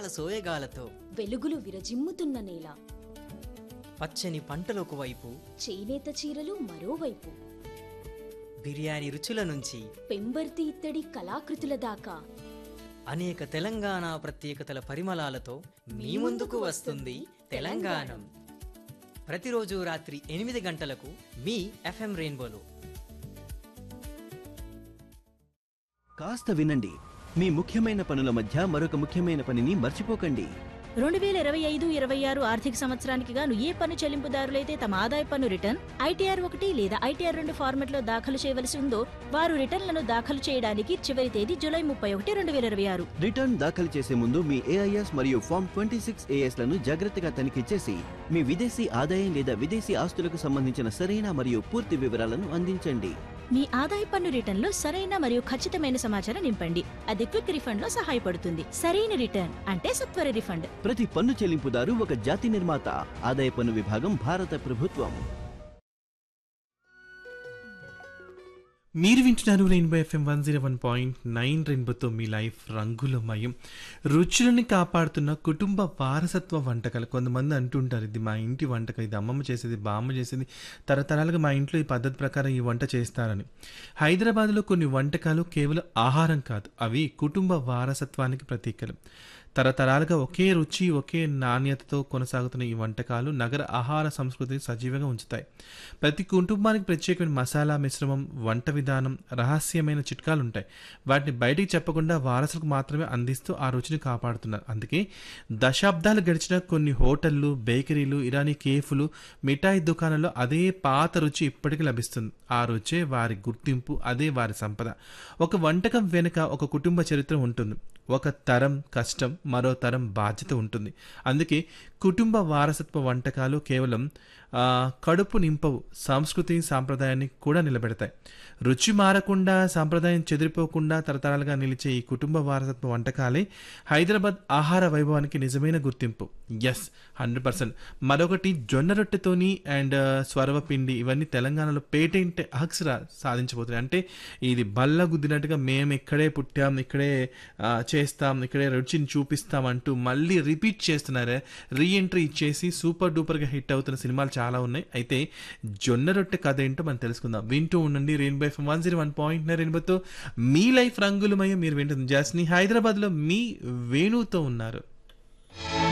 అందాల సోయగాలతో వెలుగులు విరజిమ్ముతున్న నేల పచ్చని పంటలకు వైపు చేనేత చీరలు మరోవైపు బిర్యానీ రుచుల నుంచి పెంబర్తి ఇత్తడి కళాకృతుల దాకా అనేక తెలంగాణ ప్రత్యేకతల పరిమళాలతో మీ ముందుకు వస్తుంది తెలంగాణం ప్రతిరోజు రాత్రి ఎనిమిది గంటలకు మీ ఎఫ్ఎం రెయిన్బోలో కాస్త వినండి మీ ముఖ్యమైన పనుల మధ్య మరొక ముఖ్యమైన పనిని మర్చిపోకండి రెండు వేల ఇరవై ఐదు ఇరవై ఆరు ఆర్థిక సంవత్సరానికి గాను ఏ పన్ను చెల్లింపుదారులైతే తమ ఆదాయ పన్ను రిటర్న్ ఐటీఆర్ ఒకటి లేదా ఐటీఆర్ రెండు ఫార్మెట్లో దాఖలు చేయవలసి ఉందో వారు రిటర్న్లను దాఖలు చేయడానికి చివరి తేదీ జూలై ముప్పై ఒకటి రెండు వేల ఇరవై ఆరు రిటర్న్ దాఖలు చేసే ముందు మీ ఏఐఎస్ మరియు ఫామ్ ట్వంటీ సిక్స్ లను జాగ్రత్తగా తనిఖీ చేసి మీ విదేశీ ఆదాయం లేదా విదేశీ ఆస్తులకు సంబంధించిన సరైన మరియు పూర్తి వివరాలను అందించండి మీ ఆదాయ పన్ను రిటర్న్లో సరైన మరియు ఖచ్చితమైన సమాచారం నింపండి అది క్విక్ రిఫండ్ లో సహాయపడుతుంది సరైన రిటర్న్ అంటే సత్వర రిఫండ్ ప్రతి పన్ను చెల్లింపుదారు ఒక జాతి నిర్మాత ఆదాయ పన్ను విభాగం భారత ప్రభుత్వం మీరు వింటున్నారు Rainbow FM one zero one point nine రెయిన్బోతో మీ లైఫ్ రంగులమయం రుచులని కాపాడుతున్న కుటుంబ వారసత్వ వంటకాలు కొంతమంది అంటుంటారు ఇది మా ఇంటి వంటకం ఇది అమ్మమ్మ చేసేది బామ్మ చేసేది తరతరాలుగా మా ఇంట్లో ఈ పద్ధతి ప్రకారం ఈ వంట చేస్తారని హైదరాబాద్లో కొన్ని వంటకాలు కేవలం ఆహారం కాదు అవి కుటుంబ వారసత్వానికి ప్రతీకలు తరతరాలుగా ఒకే రుచి ఒకే నాణ్యతతో కొనసాగుతున్న ఈ వంటకాలు నగర ఆహార సంస్కృతిని సజీవంగా ఉంచుతాయి ప్రతి కుటుంబానికి ప్రత్యేకమైన మసాలా మిశ్రమం వంట విధానం రహస్యమైన చిట్కాలు ఉంటాయి వాటిని బయటికి చెప్పకుండా వారసులకు మాత్రమే అందిస్తూ ఆ రుచిని కాపాడుతున్నారు అందుకే దశాబ్దాలు గడిచిన కొన్ని హోటళ్లు బేకరీలు ఇరానీ కేఫ్లు మిఠాయి దుకాణాల్లో అదే పాత రుచి ఇప్పటికీ లభిస్తుంది ఆ రుచే వారి గుర్తింపు అదే వారి సంపద ఒక వంటకం వెనుక ఒక కుటుంబ చరిత్ర ఉంటుంది ఒక తరం కష్టం మరో తరం బాధ్యత ఉంటుంది అందుకే కుటుంబ వారసత్వ వంటకాలు కేవలం ఆ, కడుపు నింపవు సంస్కృతి సాంప్రదాయాన్ని కూడా నిలబెడతాయి రుచి మారకుండా సాంప్రదాయం చెదిరిపోకుండా తరతరాలుగా నిలిచే ఈ కుటుంబ వారసత్వ వంటకాలే హైదరాబాద్ ఆహార వైభవానికి నిజమైన గుర్తింపు ఎస్ హండ్రెడ్ పర్సెంట్ మరొకటి జొన్న రొట్టెతోని అండ్ స్వరవ పిండి ఇవన్నీ తెలంగాణలో పేటెంట్ హక్స్ రా సాధించబోతున్నాయి అంటే ఇది బల్ల గుద్దినట్టుగా మేము ఇక్కడే పుట్టాం ఇక్కడే ఆ, చేస్తాం ఇక్కడే రుచిని చూపిస్తాం అంటూ మళ్ళీ రిపీట్ చేస్తున్నారే రీఎంట్రీ ఇచ్చేసి సూపర్ డూపర్గా హిట్ అవుతున్న సినిమాలు చాలా ఉన్నాయి అయితే జొన్న రొట్టె కథ ఏంటో మనం తెలుసుకుందాం వింటూ ఉండండి Rainbow F one zero one point రెయిన్బోతో మీ లైఫ్ రంగులమయ్య మీరు వింటుంది జాస్ని హైదరాబాద్లో మీ వేణుతో ఉన్నారు